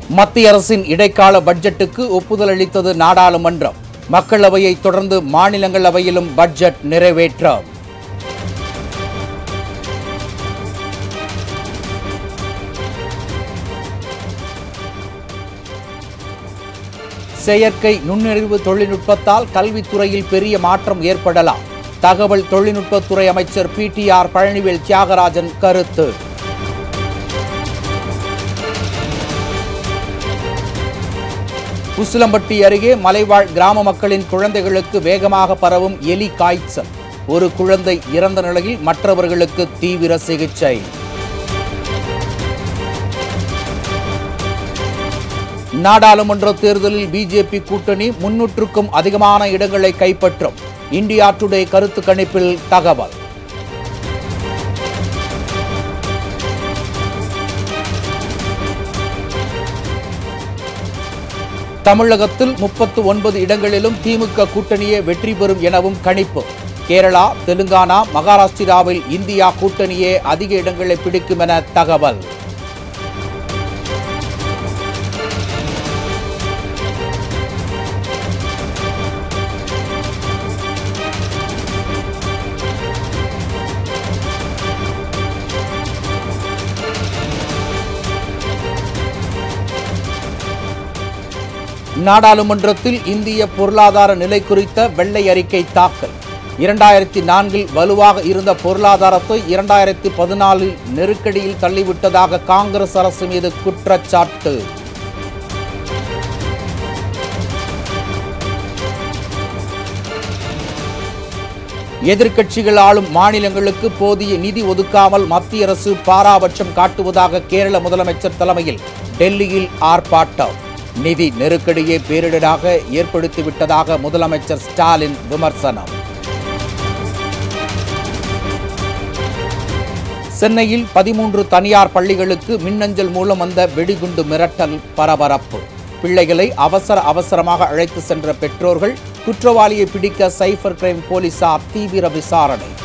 மத்திய அரசின் இடைக்கால பட்ஜெட்டுக்கு ஒப்புதல் அளித்தது நாடாளுமன்றம் மக்களவையை தொடர்ந்து மாநிலங்களவையிலும் பட்ஜெட் நிறைவேற்றம் செயற்கை நுண்ணறிவு தொழில்நுட்பத்தால் கல்வித்துறையில் பெரிய மாற்றம் ஏற்படலாம் தகவல் தொழில்நுட்பத்துறை அமைச்சர் பிடிஆர் பழனிவேல் தியாகராஜன் கருத்து உசிலம்பட்டி அருகே மலைவாழ் கிராம மக்களின் குழந்தைகளுக்கு வேகமாக பரவும் எலி காய்ச்சல் ஒரு குழந்தை இறந்த நிலையில் மற்றவர்களுக்கு தீவிர சிகிச்சை நாடாளுமன்ற தேர்தலில் பிஜேபி கூட்டணி முன்னூற்றுக்கும் அதிகமான இடங்களை கைப்பற்றும் இந்தியா டுடே கருத்து கணிப்பில் தகவல் தமிழகத்தில் முப்பத்து ஒன்பது இடங்களிலும் திமுக கூட்டணியே வெற்றி பெறும் எனவும் கணிப்பு கேரளா தெலுங்கானா மகாராஷ்டிராவில் இந்தியா கூட்டணியே அதிக இடங்களை பிடிக்கும் என தகவல் நாடாளுமன்றத்தில் இந்திய பொருளாதார நிலை குறித்த வெள்ளை அறிக்கை தாக்கல் இரண்டாயிரத்தி நான்கில் வலுவாக இருந்த பொருளாதாரத்தை இரண்டாயிரத்தி பதினாலில் நெருக்கடியில் தள்ளிவிட்டதாக காங்கிரஸ் அரசு மீது குற்றச்சாட்டு எதிர்க்கட்சிகள் ஆளும் மாநிலங்களுக்கு போதிய நிதி ஒதுக்காமல் மத்திய அரசு பாராபட்சம் காட்டுவதாக கேரள முதலமைச்சர் தலைமையில் டெல்லியில் ஆர்ப்பாட்டம் நிதி நெருக்கடியை பேரிடராக ஏற்படுத்திவிட்டதாக முதலமைச்சர் ஸ்டாலின் விமர்சனம் சென்னையில் பதிமூன்று தனியார் பள்ளிகளுக்கு மின்னஞ்சல் மூலம் வந்த வெடிகுண்டு மிரட்டல் பரபரப்பு பிள்ளைகளை அவசர அவசரமாக அழைத்து சென்ற பெற்றோர்கள் குற்றவாளியை பிடிக்க சைபர் கிரைம் போலீசார் தீவிர விசாரணை